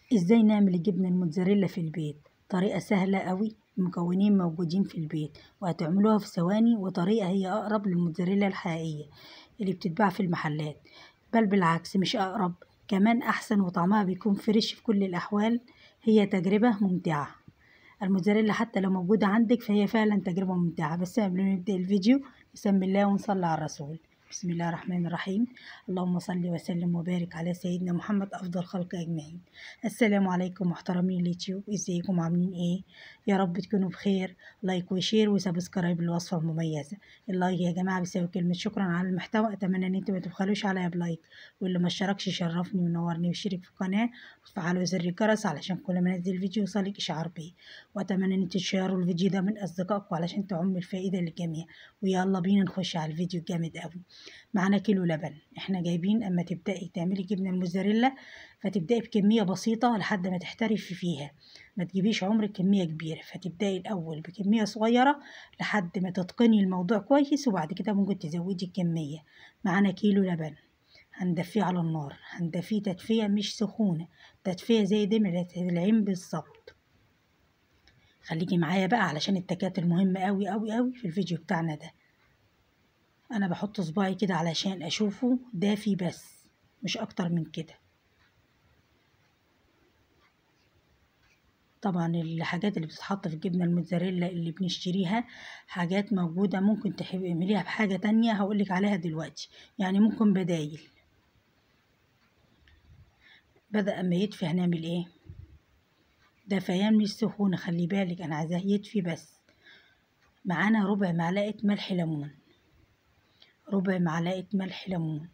ازاي نعمل الجبنة الموتزاريلا في البيت طريقة سهلة قوي المكونين موجودين في البيت وهتعملوها في ثواني وطريقة هي أقرب للموتزاريلا الحقيقية اللي بتتباع في المحلات بل بالعكس مش أقرب كمان أحسن وطعمها بيكون فريش في كل الأحوال هي تجربة ممتعة الموتزاريلا حتى لو موجودة عندك فهي فعلا تجربة ممتعة بس قبل ما نبدأ الفيديو بسم الله ونصلي على الرسول بسم الله الرحمن الرحيم اللهم صل وسلم وبارك على سيدنا محمد افضل خلق اجمعين السلام عليكم محترمين اليوتيوب ازيكم عاملين ايه يا رب تكونوا بخير لايك وشير وسبسكرايب للوصفه المميزه اللايك يا جماعه بيساوي كلمه شكرا على المحتوى اتمنى ان انتم ما تبخلوش عليا بلايك واللي ما اشتركش يشرفني وينورني ويشترك في القناه وتفعلوا زر الجرس علشان كل ما انزل فيديو يوصلك اشعار بيه واتمنى ان انتم تشيروا الفيديو ده من اصدقائكم علشان تعم الفائده للجميع ويلا بينا نخش على الفيديو الجامد قوي معانا كيلو لبن احنا جايبين اما تبدأي تعملي جبنة الموزاريلا فتبدأي بكمية بسيطة لحد ما تحترفي فيها ما تجيبيش عمرك كمية كبيرة فتبدأي الأول بكمية صغيرة لحد ما تتقني الموضوع كويس وبعد كده ممكن تزودي الكمية معانا كيلو لبن هندفيه على النار هندفيه تدفية مش سخونة تدفية زي دمعة العين بالظبط خليكي معايا بقى علشان التكات المهمة قوي قوي قوي في الفيديو بتاعنا ده انا بحط صباعي كده علشان اشوفه دافي بس مش اكتر من كده طبعا الحاجات اللي بتتحط في الجبنة الموتزاريلا اللي بنشتريها حاجات موجودة ممكن تعمليها بحاجة تانية هقولك عليها دلوقتي يعني ممكن بدايل بدأ اما يدفي هنعمل ايه دفيان مش سخونة خلي بالك انا عايزاه يدفي بس معانا ربع معلقة ملح ليمون ربع معلقة ملح ليمون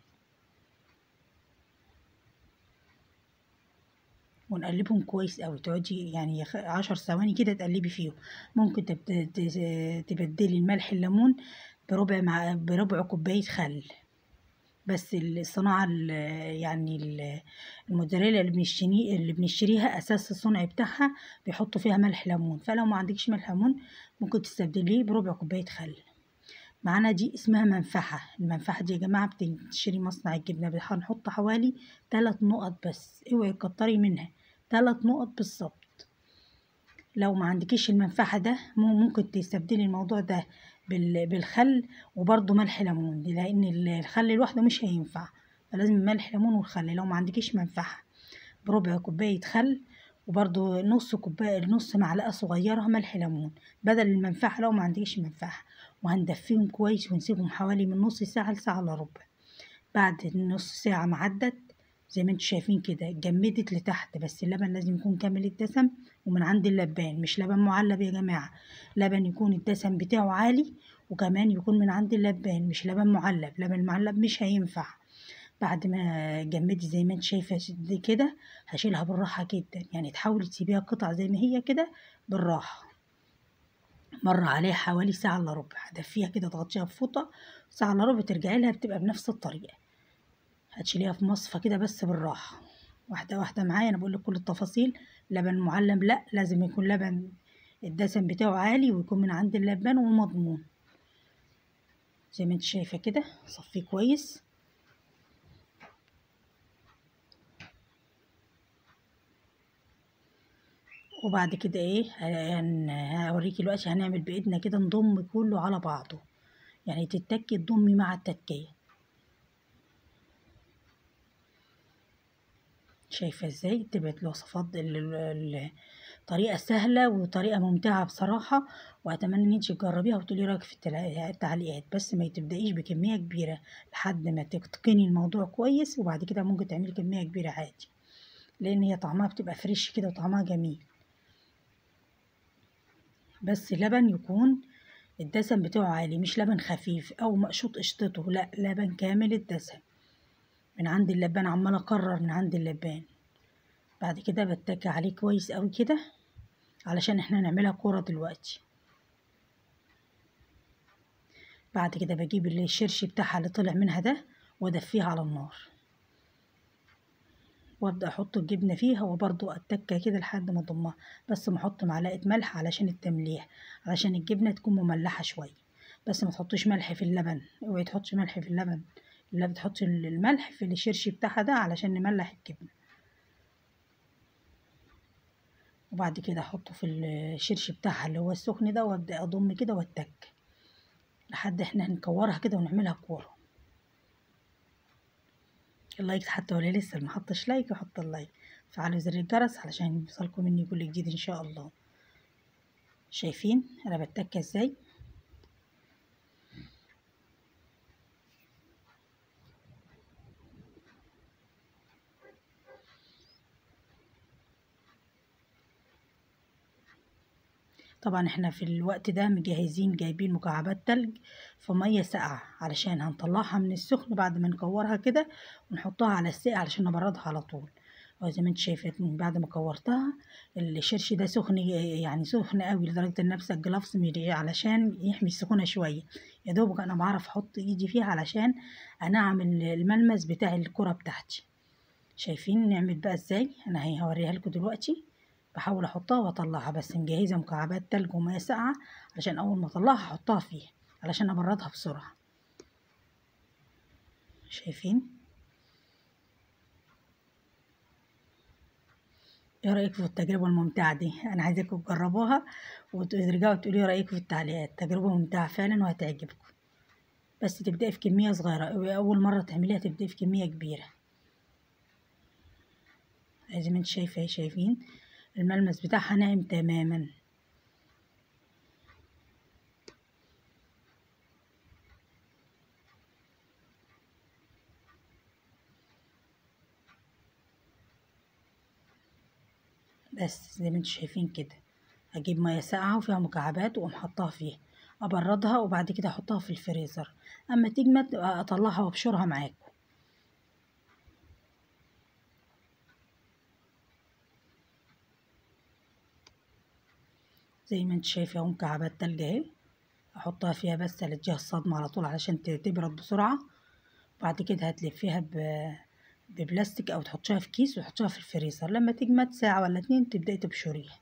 ونقلبهم كويس أوي تقعدي يعني عشر ثواني كده تقلبي فيهم ممكن تبدلي الملح الليمون بربع مع بربع كوباية خل بس الصناعة يعني الموتزاريلا اللي بنشتري اللي بنشتريها أساس الصنع بتاعها بيحطوا فيها ملح ليمون فلو ما عندكش ملح ليمون ممكن تستبدليه بربع كوباية خل معانا دي اسمها منفحة المنفحة دي يا جماعة بتشتري مصنع الجبنة هنحط حوالي تلات نقط بس اوعي تكتري منها تلات نقط بالظبط لو ما عندكيش المنفحة ده ممكن تستبدلي الموضوع ده بالخل وبرضه ملح ليمون لأن الخل لوحده مش هينفع فلازم ملح ليمون والخل لو ما عندكيش منفحة بربع كوباية خل وبرضه نص كوباية نص معلقة صغيرة ملح ليمون بدل المنفعة لو ما عندكش منفعة وهندفيهم كويس ونسيبهم حوالي من نص ساعة لساعة إلا ربع بعد نص ساعة ما عدت زي ما انتوا شايفين كده جمدت لتحت بس اللبن لازم يكون كامل الدسم ومن عند اللبان مش لبن معلب يا جماعة لبن يكون الدسم بتاعه عالي وكمان يكون من عند اللبان مش لبن معلب لبن معلب مش هينفع بعد ما جمدت زي ما انت شايفة دي كده هشيلها بالراحة جدا يعني تحاولي تسيبيها قطع زي ما هي كده بالراحة مر عليها حوالي ساعة إلا ربع هدفيها كده تغطيها بفوطة ساعة إلا ربع ترجعي لها بتبقى بنفس الطريقة هتشيليها في مصفى كده بس بالراحة واحدة واحدة معايا أنا بقولك كل التفاصيل لبن معلم لأ لازم يكون لبن الدسم بتاعه عالي ويكون من عند اللبان ومضمون زي ما انت شايفة كده صفيه كويس وبعد كده ايه هوريكي دلوقتي هنعمل بايدنا كده نضم كله على بعضه يعني تتكي تضمي مع التكية شايفة ازاي تبقى الوصفات طريقة سهلة وطريقة ممتعة بصراحة وأتمنى إن انت تجربيها وتقولي رأيك في التعليقات بس ما تبدأيش بكمية كبيرة لحد ما تتقني الموضوع كويس وبعد كده ممكن تعملي كمية كبيرة عادي لأن هي طعمها بتبقى فريش كده وطعمها جميل بس لبن يكون الدسم بتاعه عالي مش لبن خفيف او مقشوط قشطته لا لبن كامل الدسم من عند اللبان عمال اكرر من عند اللبان بعد كده بتكي عليه كويس قوي كده علشان احنا نعملها كورة دلوقتي بعد كده بجيب الشرش بتاعها اللي طلع منها ده وادفيها على النار وابدا احط الجبنه فيها وبرضو اتكه كده لحد ما اضمها بس ما احط معلقه ملح علشان التمليح علشان الجبنه تكون مملحه شويه بس ما تحطيش ملح في اللبن اوعي تحطي ملح في اللبن لا بتحطي الملح في الشرش بتاعها ده علشان نملح الجبنه وبعد كده احطه في الشرش بتاعها اللي هو السخن ده وابدا اضم كده واتك لحد احنا هنكورها كده ونعملها كوره اللايك حتى ولا لسه ما حطش لايك يحط اللايك فعلوا زر الجرس علشان يوصلكم مني كل جديد ان شاء الله شايفين انا بتك ازاي طبعا احنا في الوقت ده مجهزين جايبين مكعبات تلج في ميه ساقعه علشان هنطلعها من السخن بعد ما نكورها كده ونحطها على الساقع علشان نبردها على طول أهو زي ما انت شايفه بعد ما كورتها الشرش ده سخن يعني سخن قوي لدرجه ان لابسه الجلافز ميري علشان يحمي السخونه شويه يا دوبك انا بعرف احط ايدي فيها علشان انعم الملمس بتاع الكره بتاعتي شايفين نعمل بقى ازاي انا هي هوريها لكم دلوقتي بحاول احطها واطلعها بس مجهزه مكعبات تلج وميه ساقعه عشان اول ما اطلعها احطها فيها علشان ابردها بسرعه شايفين ايه رايكم في التجربه الممتعه دي انا عايزاكم تجربوها وترجعوا تقولوا ايه رايكم في التعليقات تجربه ممتعه فعلا وهتعجبكم بس تبداي في كميه صغيره اول مره تعمليها تبداي في كميه كبيره زي ما انت شايفه شايفين الملمس بتاعها ناعم تماما بس زي ما انتم شايفين كده هجيب ميه ساقعه وفيها مكعبات واقوم حطها فيها ابردها وبعد كده احطها في الفريزر اما تجمد اطلعها وابشرها معاكم زي ما انت شايفه اهو مكعبات تلج اهي احطها فيها بس اديها الصدمه على طول علشان تبرد بسرعه وبعد كده هتلفيها ب ببلاستيك او تحطيها في كيس وتحطيها في الفريزر لما تجمد ساعه ولا اتنين تبداي تبشريها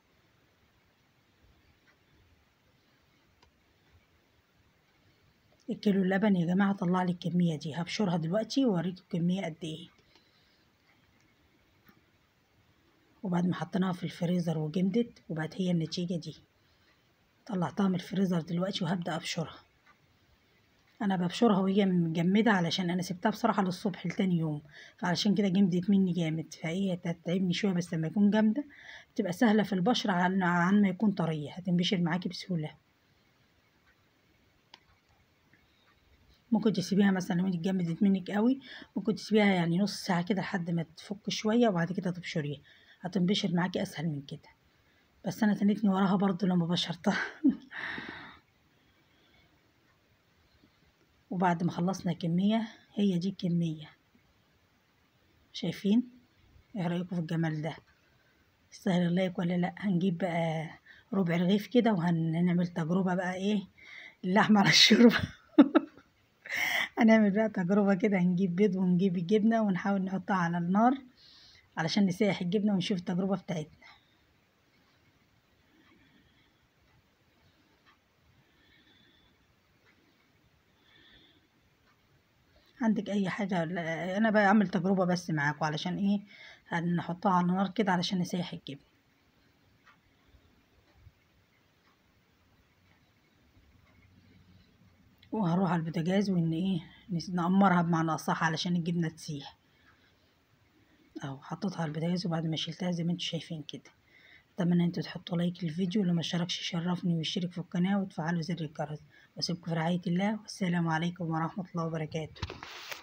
الكيلو اللبن يا جماعه طلع لي الكميه دي هبشرها دلوقتي واوريكم الكميه قد ايه وبعد ما حطيناها في الفريزر وجمدت وبقت هي النتيجه دي طلعتها من الفريزر دلوقتي وهبدا ابشرها انا ببشرها وهي مجمده علشان انا سبتها بصراحه للصبح لتاني يوم فعلشان كده جمدت مني جامد فهي تتعبني شويه بس لما يكون جامده تبقى سهله في البشر عن, عن ما يكون طريه هتنبشر معاكي بسهوله ممكن تسيبيها مثلا لو اتجمدت منك قوي ممكن تسيبيها يعني نص ساعه كده لحد ما تفك شويه وبعد كده تبشريها هتنبشر معاكي اسهل من كده بس انا تنتني وراها برضو لما بشرتها وبعد ما خلصنا كمية هي دي الكمية شايفين ايه رأيكم في الجمال ده يستاهل اللايك ولا لا هنجيب بقى ربع رغيف كده وهنعمل تجربة بقى ايه اللحمة على الشوربة هنعمل بقى تجربة كده هنجيب بيض ونجيب الجبنة ونحاول نحطها على النار علشان نسيح الجبنة ونشوف التجربة بتاعتنا عندك اي حاجة انا بعمل تجربة بس معاكم علشان ايه هنحطها على النار كده علشان نسيح الجبن وهروح على البوتاجاز وان ايه نقمرها بمعنى اصح علشان الجبنة تسيح اهو حطيتها على البوتاجاز وبعد ما شلتها زي ما انتم شايفين كده اتمنى انتوا تحطوا لايك للفيديو اللي ما اشتركش يشرفني ويشترك في القناه وتفعلوا زر الجرس واسيبكم في رعايه الله والسلام عليكم ورحمه الله وبركاته